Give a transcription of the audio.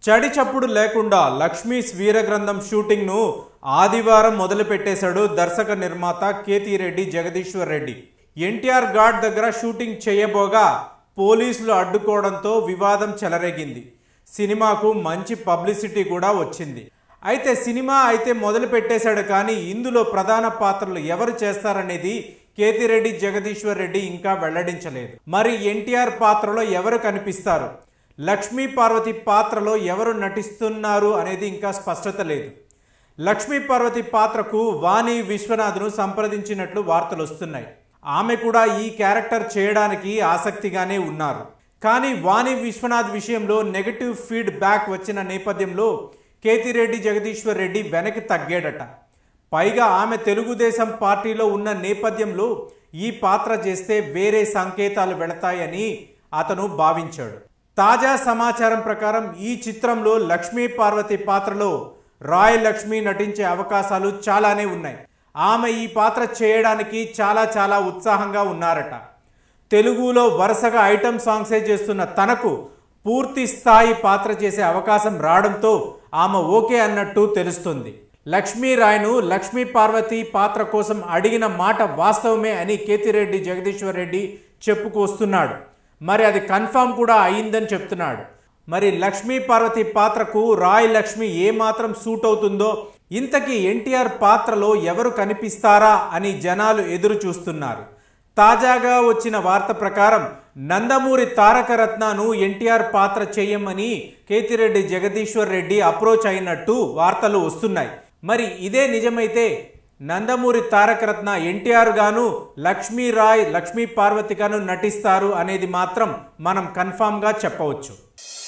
చడి చప్పుడు లేకుండా లక్ష్మీస్ వీరగ్రంథం షూటింగ్ను ఆదివారం మొదలు పెట్టేశాడు దర్శక నిర్మాత కేతిరెడ్డి జగదీశ్వర్ రెడ్డి ఎన్టీఆర్ ఘాట్ దగ్గర షూటింగ్ చేయబోగా పోలీసులు అడ్డుకోవడంతో వివాదం చెలరేగింది సినిమాకు మంచి పబ్లిసిటీ కూడా వచ్చింది అయితే సినిమా అయితే మొదలు పెట్టేశాడు కానీ ఇందులో ప్రధాన పాత్రలు ఎవరు చేస్తారనేది కేతిరెడ్డి జగదీశ్వర్ రెడ్డి ఇంకా వెల్లడించలేదు మరి ఎన్టీఆర్ పాత్రలో ఎవరు కనిపిస్తారు లక్ష్మీ పార్వతి పాత్రలో ఎవరు నటిస్తున్నారు అనేది ఇంకా స్పష్టత లేదు లక్ష్మీ పార్వతి పాత్రకు వాణి విశ్వనాథ్ను సంప్రదించినట్లు వార్తలు వస్తున్నాయి ఆమె కూడా ఈ క్యారెక్టర్ చేయడానికి ఆసక్తిగానే ఉన్నారు కానీ వాణి విశ్వనాథ్ విషయంలో నెగటివ్ ఫీడ్ బ్యాక్ వచ్చిన నేపథ్యంలో కేతిరెడ్డి జగదీశ్వర్ రెడ్డి వెనక్కి తగ్గాడట పైగా ఆమె తెలుగుదేశం పార్టీలో ఉన్న నేపథ్యంలో ఈ పాత్ర చేస్తే వేరే సంకేతాలు వెళతాయని అతను భావించాడు తాజా సమాచారం ప్రకారం ఈ చిత్రంలో లక్ష్మీ పార్వతి పాత్రలో రాయ్ లక్ష్మి నటించే అవకాశాలు చాలానే ఉన్నాయి ఆమె ఈ పాత్ర చేయడానికి చాలా చాలా ఉత్సాహంగా ఉన్నారట తెలుగులో వరుసగా ఐటమ్ సాంగ్సే చేస్తున్న తనకు పూర్తి స్థాయి పాత్ర చేసే అవకాశం రావడంతో ఆమె ఓకే అన్నట్టు తెలుస్తుంది లక్ష్మీరాయ్ను లక్ష్మీ పార్వతి పాత్ర కోసం అడిగిన మాట వాస్తవమే అని కేతిరెడ్డి జగదీశ్వర్ రెడ్డి చెప్పుకొస్తున్నాడు మరి అది కన్ఫామ్ కూడా అయిందని చెప్తున్నాడు మరి లక్ష్మీ పార్వతి పాత్రకు రాయ్ లక్ష్మి ఏమాత్రం సూట్ అవుతుందో ఇంతకీ ఎన్టీఆర్ పాత్రలో ఎవరు కనిపిస్తారా అని జనాలు ఎదురు చూస్తున్నారు తాజాగా వచ్చిన వార్త ప్రకారం నందమూరి తారక రత్నను ఎన్టీఆర్ పాత్ర చేయమని కేతిరెడ్డి జగదీశ్వర్ రెడ్డి అప్రోచ్ అయినట్టు వార్తలు వస్తున్నాయి మరి ఇదే నిజమైతే నందమూరి తారక రత్న ఎన్టీఆర్ గాను లక్ష్మీ రాయ్ లక్ష్మీ పార్వతి గాను నటిస్తారు అనేది మాత్రం మనం కన్ఫామ్గా చెప్పవచ్చు